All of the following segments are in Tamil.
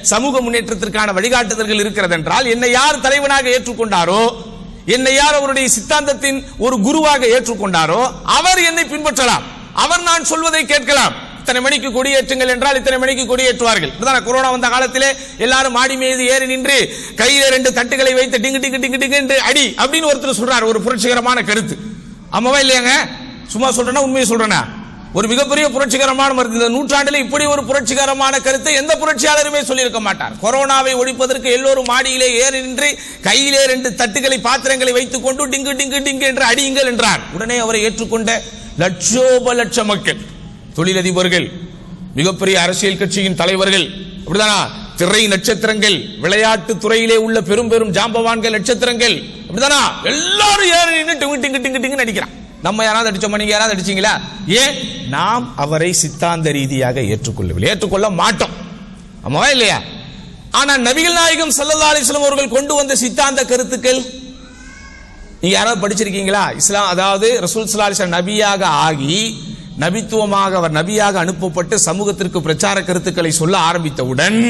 சமூக முன்னேற்றத்திற்கான வழிகாட்டுதல்கள் இருக்கிறது என்றால் என்னை யார் தலைவனாக ஏற்றுக்கொண்டாரோ என்னை யார் அவருடைய சித்தாந்தத்தின் ஒரு குருவாக ஏற்றுக்கொண்டாரோ அவர் என்னை பின்பற்றலாம் அவர் நான் சொல்வதை கேட்கலாம் இத்தனை மணிக்கு கொடியேற்றுங்கள் என்றால் இத்தனை மணிக்கு கொடியேற்றுவார்கள் இப்படிதானே கொரோனா வந்த காலத்திலே எல்லாரும் மாடி மீது ஏறி நின்று கையில ரெண்டு தட்டுகளை வைத்து டிங்கு டிங்கு டிங்கு டிங்கு என்று அடி அப்படின்னு ஒருத்தர் சொல்றார் ஒரு புரட்சிகரமான கருத்து ஆமாவா இல்லையாங்க சும்மா சொல்றேன்னா உண்மையை சொல்றேனா ஒரு மிகப்பெரிய புரட்சிகரமான மருந்து இந்த நூற்றாண்டில் இப்படி ஒரு புரட்சிகரமான கருத்தை எந்த புரட்சியாளருமே சொல்லியிருக்க மாட்டார் கொரோனாவை ஒழிப்பதற்கு எல்லோரும் மாடியிலே ஏறி நின்று கையிலே ரெண்டு தட்டுகளை பாத்திரங்களை வைத்துக் கொண்டு டிங்கு டிங்கு டிங்கு என்று அடியுங்கள் என்றார் உடனே அவரை ஏற்றுக்கொண்ட லட்சோப லட்ச மக்கள் தொழிலதிபர்கள் மிகப்பெரிய அரசியல் கட்சியின் தலைவர்கள் அப்படிதானா திரை நட்சத்திரங்கள் விளையாட்டு துறையிலே உள்ள பெரும் பெரும் ஜாம்பவான்கள் நட்சத்திரங்கள் அப்படிதானா எல்லாரும் ஏறி நின்று டிங்கு டிங்கு டிங்கு டிங்கு நடிக்கிறான் நம்ம யாராவது அடிச்சோமா நீங்க யாராவது அடிச்சீங்களா ஏன் நாம் அவரை சித்தாந்த ரீதியாக ஏற்றுக்கொள்ளவில்லை ஏற்றுக்கொள்ள மாட்டோம் ஆமாவா இல்லையா ஆனா நபிகள் நாயகம் ஸல்லல்லாஹு அலைஹி வஸல்லம் அவர்கள் கொண்டு வந்த சித்தாந்த கருத்துக்கள் நீங்க யாராவது படிச்சிருக்கீங்களா இஸ்லாம் அதாவது ரசூல் ஸல்லல்லாஹு அலைஹி வஸல்லம் நபியாக ஆகி நபித்துவமாக அவர் நபியாக அனுப்பப்பட்டு சமூகத்திற்கு பிரச்சார கருத்துக்களை சொல்ல ஆரம்பித்தவுடன்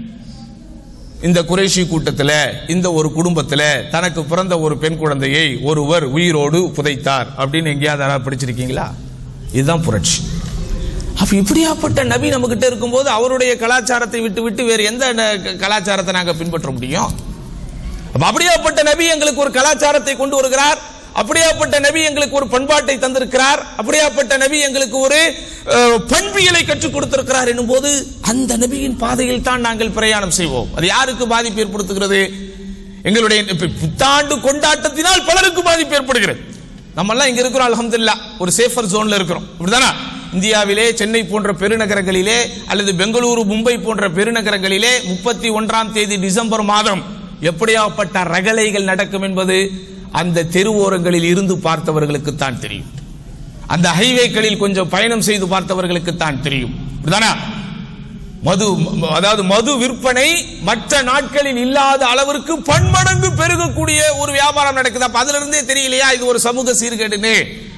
இந்த குறைஷி கூட்டத்தில் இந்த ஒரு குடும்பத்தில் தனக்கு பிறந்த ஒரு பெண் குழந்தையை ஒருவர் உயிரோடு புதைத்தார் அப்படின்னு எங்கேயாவது யாராவது படிச்சிருக்கீங்களா இதுதான் புரட்சி அப்ப இப்படியாப்பட்ட நபி நம்ம கிட்ட இருக்கும்போது அவருடைய கலாச்சாரத்தை விட்டு விட்டு வேறு எந்த ந- கலாச்சாரத்தை நாங்க பின்பற்ற முடியும் அப்ப அப்படியாப்பட்ட நபி எங்களுக்கு ஒரு கலாச்சாரத்தை கொண்டு வருகிறார் அப்படியாப்பட்ட நபி எங்களுக்கு ஒரு பண்பாட்டை தந்திருக்கிறார் அப்படியாப்பட்ட நபி எங்களுக்கு ஒரு அஹ், பண்பியலை கற்றுக் கொடுத்திருக்கிறார் என்னும்போது அந்த நபியின் பாதையில் தான் நாங்கள் பிரயாணம் செய்வோம் அது யாருக்கு பாதிப்பு ஏற்படுத்துகிறது எங்களுடைய இப்ப புத்தாண்டு கொண்டாட்டத்தினால் பலருக்கு பாதிப்பு ஏற்படுகிறது நம்ம எல்லாம் இங்க இருக்கிறோம் அல்ஹம்துலில்லாஹ் ஒரு சேஃபர் ஜோன்ல இருக்கிறோம் இப்படிதானா இந்தியாவிலே சென்னை போன்ற பெருநகரங்களிலே அல்லது பெங்களூரு மும்பை போன்ற பெருநகரங்களிலே முப்பத்தி ஒன்றாம் தேதி டிசம்பர் மாதம் எப்படியாப்பட்ட ரகளைகள் நடக்கும் என்பது அந்த தெருவோரங்களில் இருந்து பார்த்தவர்களுக்கு தான் தெரியும் அந்த ஹைவேக்களில் கொஞ்சம் பயணம் செய்து பார்த்தவர்களுக்கு தான் தெரியும் இப்படிதானா மது ம- அதாவது மது விற்பனை மற்ற நாட்களில் இல்லாத அளவிற்கு பன்மடங்கு பெருகக்கூடிய ஒரு வியாபாரம் நடக்குது அப்ப அதுல இருந்தே தெரியலையா இது ஒரு சமூக சீர்கேடுன்னு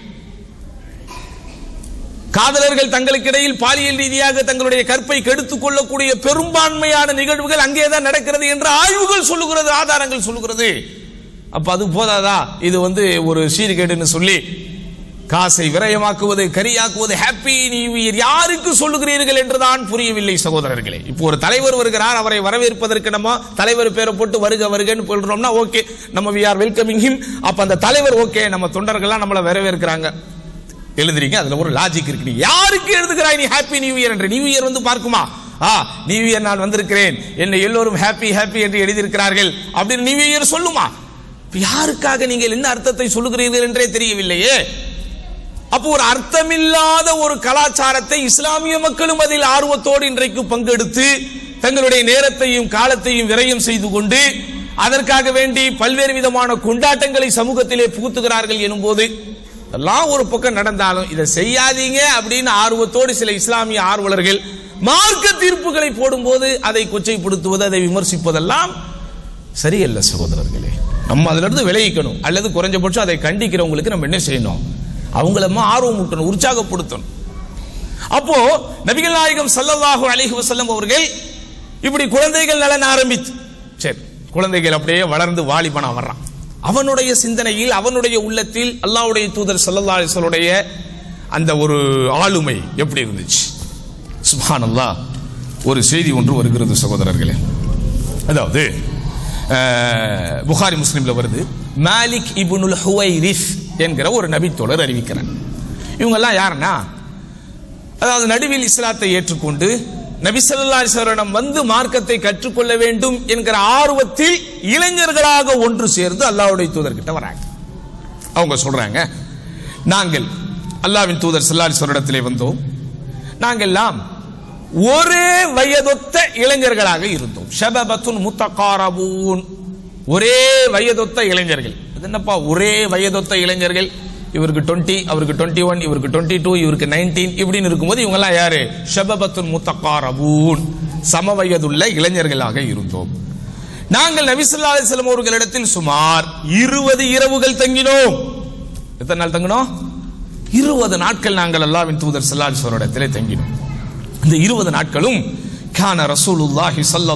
காதலர்கள் தங்களுக்கு இடையில் பாலியல் ரீதியாக தங்களுடைய கற்பை கெடுத்துக் கொள்ளக்கூடிய பெரும்பான்மையான நிகழ்வுகள் அங்கேதான் நடக்கிறது என்று ஆய்வுகள் சொல்லுகிறது ஆதாரங்கள் சொல்லுகிறது அப்ப அது போதாதா இது வந்து ஒரு சீர்கேடுன்னு சொல்லி காசை விரயமாக்குவது கரியாக்குவது ஹாப்பி நியூ இயர் யாருக்கு சொல்லுகிறீர்கள் என்றுதான் புரியவில்லை சகோதரர்களே இப்போ ஒரு தலைவர் வருகிறார் அவரை வரவேற்பதற்கு நம்ம தலைவர் பேரை போட்டு வருக வருகன்னு சொல்றோம்னா ஓகே நம்ம வி ஆர் வெல்கமிங் ஹிம் அப்ப அந்த தலைவர் ஓகே நம்ம தொண்டர்கள்லாம் நம்மளை வரவேற்கிறாங்க எழுதுறீங்க அதுல ஒரு லாஜிக் இருக்கு நீ யாருக்கு எழுதுகிறாய் நீ ஹாப்பி நியூ இயர் என்று நியூ இயர் வந்து பார்க்குமா ஆ நியூ இயர் நான் வந்திருக்கிறேன் என்னை எல்லோரும் ஹாப்பி ஹாப்பி என்று எழுதியிருக்கிறார்கள் அப்படின்னு நியூ இயர் சொல்லுமா இப்ப யாருக்காக நீங்கள் என்ன அர்த்தத்தை சொல்லுகிறீர்கள் என்றே தெரியவில்லையே அப்போ ஒரு அர்த்தமில்லாத ஒரு கலாச்சாரத்தை இஸ்லாமிய மக்களும் அதில் ஆர்வத்தோடு இன்றைக்கு பங்கெடுத்து தங்களுடைய நேரத்தையும் காலத்தையும் விரயம் செய்து கொண்டு அதற்காக வேண்டி பல்வேறு விதமான கொண்டாட்டங்களை சமூகத்திலே புகுத்துகிறார்கள் எனும்போது எல்லாம் ஒரு பக்கம் நடந்தாலும் இதை செய்யாதீங்க அப்படின்னு ஆர்வத்தோடு சில இஸ்லாமிய ஆர்வலர்கள் மார்க்க தீர்ப்புகளை போடும்போது அதை கொச்சைப்படுத்துவது அதை விமர்சிப்பதெல்லாம் சரியல்ல சகோதரர்களே நம்ம அதுல இருந்து விலகிக்கணும் அல்லது குறைஞ்சபட்சம் அதை கண்டிக்கிறவங்களுக்கு நம்ம என்ன செய்யணும் அவங்கள ஆர்வம் ஊட்டணும் உற்சாகப்படுத்தணும் அப்போ நபிகள் நாயகம் ஸல்லல்லாஹு அலைஹி வஸல்லம் அவர்கள் இப்படி குழந்தைகள் நலன் ஆரம்பித்து சரி குழந்தைகள் அப்படியே வளர்ந்து வாலிபனா வர்றான் அவனுடைய சிந்தனையில் அவனுடைய உள்ளத்தில் அல்லாஹ்வுடைய தூதர் ஸல்லல்லாஹு அலைஹி வஸல்லுடைய அந்த ஒரு ஆளுமை எப்படி இருந்துச்சு சுப்ஹானல்லாஹ் ஒரு செய்தி ஒன்று வருகிறது சகோதரர்களே அதாவது அஹ், புகாரி முஸ்லிம்ல வருது மாலிக் இப்னுல் ஹுவைரிஸ் என்கிற ஒரு நபித்தோழர் அறிவிக்கிறார் இவங்க எல்லாம் யாருன்னா அதாவது நடுவில் இஸ்லாத்தை ஏற்றுக்கொண்டு நபி ஸல்லல்லாஹு அலைஹி வஸல்லம் வந்து மார்க்கத்தை கற்றுக்கொள்ள வேண்டும் என்கிற ஆர்வத்தில் இளைஞர்களாக ஒன்று சேர்ந்து அல்லாஹ்வுடைய தூதர்கிட்ட வராங்க அவங்க சொல்றாங்க நாங்கள் அல்லாஹ்வின் தூதர் ஸல்லல்லாஹு அலைஹி வஸல்லம் வந்தோம் நாங்கெல்லாம் ஒரே வயதொத்த இளைஞர்களாக இருந்தோம் ஷபபத்துன் முத்தகாரபூன் ஒரே வயதொத்த இளைஞர்கள் அது என்னப்பா ஒரே வயதொத்த இளைஞர்கள் இவருக்கு 20 அவருக்கு 21 ஒன் இவருக்கு 22 டூ இவருக்கு 19 இப்படின்னு இருக்கும்போது இவங்க எல்லாம் யாரு ஷபபத்துன் முத்தகாரபூன் சம வயதுள்ள இளைஞர்களாக இருந்தோம் நாங்கள் நபி ஸல்லல்லாஹு அலைஹி வஸல்லம் அவர்களிடத்தில் சுமார் இருபது இரவுகள் தங்கினோம் எத்தனை நாள் தங்கினோம் இருபது நாட்கள் நாங்கள் அல்லாவின் தூதர் ஸல்லல்லாஹு அலைஹி வஸல்லம் இடத்திலே தங்கினோம் இந்த இருபது நாட்களும் கான ரசூலுல்லாஹி ஸல்லல்லாஹு